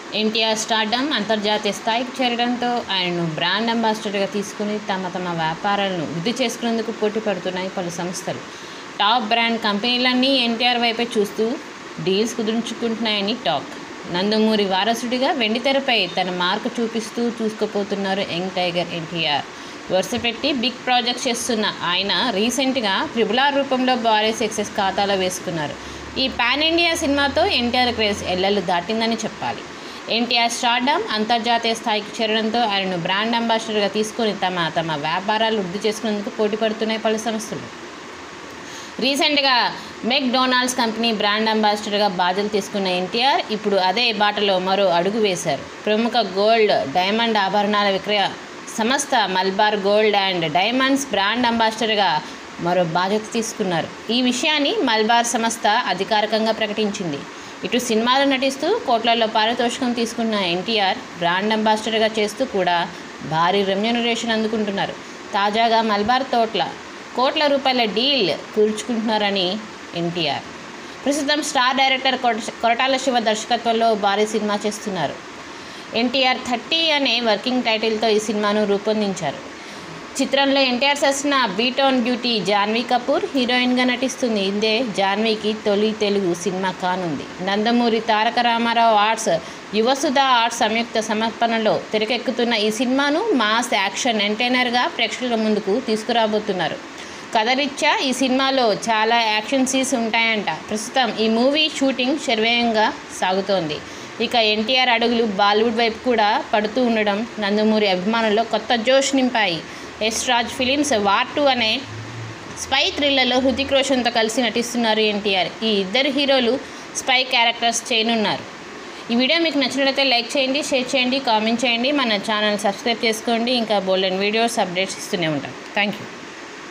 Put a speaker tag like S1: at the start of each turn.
S1: NTR stardom అంతర్జాతీయ స్థాయికి చేరడంతో ఆయనను బ్రాండ్ అంబాసిడర్గా తీసుకుని తమ తమ వ్యాపారాలను వృద్ధి చేసుకునేందుకు పోటీ పడుతున్నాయి పలు సంస్థలు టాప్ బ్రాండ్ కంపెనీలన్నీ ఎన్టీఆర్ వైపే చూస్తూ డీల్స్ కుదుర్చుకుంటున్నాయని టాక్ నందమూరి వారసుడిగా వెండితెరపై తన మార్కు చూపిస్తూ చూసుకుపోతున్నారు యంగ్ టైగర్ ఎన్టీఆర్ వరుస పెట్టి బిగ్ ప్రాజెక్ట్ చేస్తున్న ఆయన రీసెంట్గా త్రిబుల్ ఆర్ రూపంలో భారీ సక్సెస్ ఖాతాలో వేసుకున్నారు ఈ పాన్ ఇండియా సినిమాతో ఎన్టీఆర్ క్రేజ్ ఎల్లలు దాటిందని చెప్పాలి ఎన్టీఆర్ స్టార్డమ్ అంతర్జాతీయ స్థాయికి చేరడంతో ఆయనను బ్రాండ్ అంబాసిడర్గా తీసుకొని తమ తమ వ్యాపారాలు వృద్ధి చేసుకునేందుకు పోటీ పడుతున్నాయి పలు సంస్థలు రీసెంట్గా మెక్ డొనాల్డ్స్ కంపెనీ బ్రాండ్ అంబాసిడర్గా బాధ్యతలు తీసుకున్న ఎన్టీఆర్ ఇప్పుడు అదే బాటలో మరో అడుగు వేశారు ప్రముఖ గోల్డ్ డైమండ్ ఆభరణాల విక్రయ సంస్థ Malabar gold and diamonds brand అంబాసిడర్గా మరో బాధ్యత తీసుకున్నారు ఈ విషయాన్ని మల్బార్ సంస్థ అధికారికంగా ప్రకటించింది ఇటు సినిమాలో నటిస్తూ కోట్లలో పారితోషికం తీసుకున్న ఎన్టీఆర్ బ్రాండ్ అంబాసిడర్గా చేస్తూ కూడా భారీ రెమ్యూనరేషన్ అందుకుంటున్నారు తాజాగా మల్బార్ తోట్ల కోట్ల రూపాయల డీల్ కూర్చుకుంటున్నారని ఎన్టీఆర్ ప్రస్తుతం స్టార్ డైరెక్టర్ కొట- కొరటాల శివ దర్శకత్వంలో భారీ సినిమా చేస్తున్నారు ఎన్టీఆర్ థర్టీ అనే వర్కింగ్ టైటిల్తో ఈ సినిమాను రూపొందించారు చిత్రంలో ఎన్టీఆర్ సరసన బీటోన్ బ్యూటీ జాన్వీ కపూర్ హీరోయిన్గా నటిస్తుంది ఇదే జాన్వీకి తొలి తెలుగు సినిమా కానుంది నందమూరి తారక రామారావు ఆర్ట్స్ యువసుధ ఆర్ట్స్ సంయుక్త సమర్పణలో తెరకెక్కుతున్న ఈ సినిమాను మాస్ యాక్షన్ ఎంటర్టైనర్గా ప్రేక్షకుల ముందుకు తీసుకురాబోతున్నారు కథరీత్యా ఈ సినిమాలో చాలా యాక్షన్ సీన్స్ ఉంటాయంట ప్రస్తుతం ఈ మూవీ షూటింగ్ శరవేగంగా సాగుతోంది ఇక ఎన్టీఆర్ అడుగులు బాలీవుడ్ వైపు కూడా పడుతూ ఉండడం నందమూరి అభిమానుల్లో కొత్త జోష్ నింపాయి S Raj films war two అనే స్పై థ్రిల్లర్లో హృతిక్ రోషన్తో కలిసి నటిస్తున్నారు ఎన్టీఆర్ ఈ ఇద్దరు హీరోలు స్పై క్యారెక్టర్స్ చేయనున్నారు ఈ వీడియో మీకు నచ్చినట్లయితే లైక్ చేయండి షేర్ చేయండి కామెంట్ చేయండి మన ఛానల్ సబ్స్క్రైబ్ చేసుకోండి ఇంకా బోల్డెన్ వీడియోస్ అప్డేట్స్ ఇస్తూనే ఉంటాం థ్యాంక్ యూ